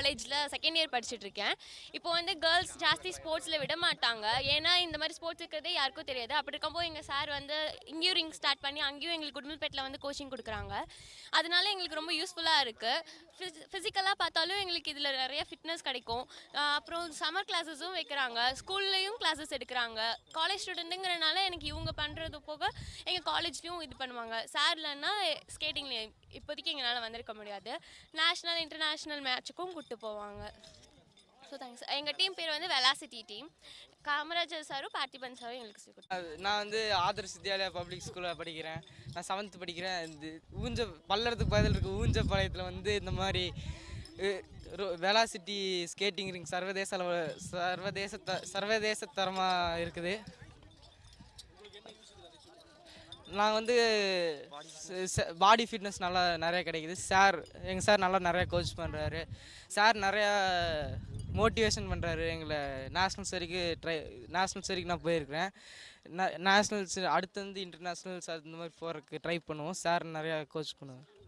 காலேஜில் second year படிச்சுட்டு இருக்கேன் இப்போ வந்து கேர்ள்ஸ் ஜாஸ்தி ஸ்போர்ட்ஸில் விட மாட்டாங்க ஏன்னா இந்த மாதிரி ஸ்போர்ட்ஸ் இருக்கிறதே யாருக்கும் தெரியாது அப்படி இருக்கும்போது எங்கள் சார் வந்து இங்கேயும் ரிங் ஸ்டார்ட் பண்ணி அங்கேயும் எங்களுக்கு குடும்பப்பேட்டில் வந்து கோச்சிங் கொடுக்குறாங்க அதனால எங்களுக்கு ரொம்ப யூஸ்ஃபுல்லாக இருக்குது ஃபிசிக்கலாக பார்த்தாலும் எங்களுக்கு இதில் நிறைய ஃபிட்னஸ் கிடைக்கும் ஆஹ் அப்புறம் சம்மர் கிளாஸஸும் வைக்கிறாங்க ஸ்கூல்லையும் கிளாஸஸ் எடுக்கிறாங்க காலேஜ் ஸ்டூடெண்ட்டுங்கிறனால எனக்கு இவங்க பண்ணுறது போக எங்கள் காலேஜ்லேயும் இது பண்ணுவாங்க சார் இல்லைன்னா ஸ்கேட்டிங்கில் இப்போதைக்கு எங்களால் வந்திருக்க முடியாது நேஷ்னல் இன்டர்நேஷ்னல் மேட்சுக்கும் கூப்பிட்டு போவாங்க ஸோ தேங்க்ஸ் எங்கள் டீம் பேர் வந்து வெலாசிட்டி டீம் காமராஜர் சாரும் பார்த்திபன் சாரும் எங்களுக்கு சொல்லி கொடுத்தாங்க. அது- நான் வந்து ஆதர்ஷ் வித்யாலயா பப்ளிக் ஸ்கூலில் படிக்கிறேன் நான் செவன்த் படிக்கிறேன் இந்த ஊஞ்ச பல்லடத்துக்கு பதில் இருக்க ஊஞ்சப்பாளையத்தில் வந்து இந்த மாதிரி வெலாசிட்டி ஸ்கேட்டிங் ரிங் சர்வதேச அளவு சர்வதேச த சர்வதேச தரமாக இருக்குது நான் வந்து பாடி ஃபிட்னஸ் நல்லா நிறைய கிடைக்குது சார் எங்கள் சார் நல்லா நிறைய கோச் பண்ணுறாரு சார் நிறையா மோட்டிவேஷன் பண்ணுறாரு எங்களை நேஷ்னல்ஸ் வரைக்கும் ட்ரை நேஷ்னல்ஸ் வரைக்கும் நான் போயிருக்கிறேன் நேஷ்னல்ஸ் அடுத்து வந்து இன்டர்நேஷ்னல்ஸ் அந்த மாதிரி போகிறதுக்கு ட்ரை பண்ணுவோம் சார் நிறையா கோச் பண்ணுவார்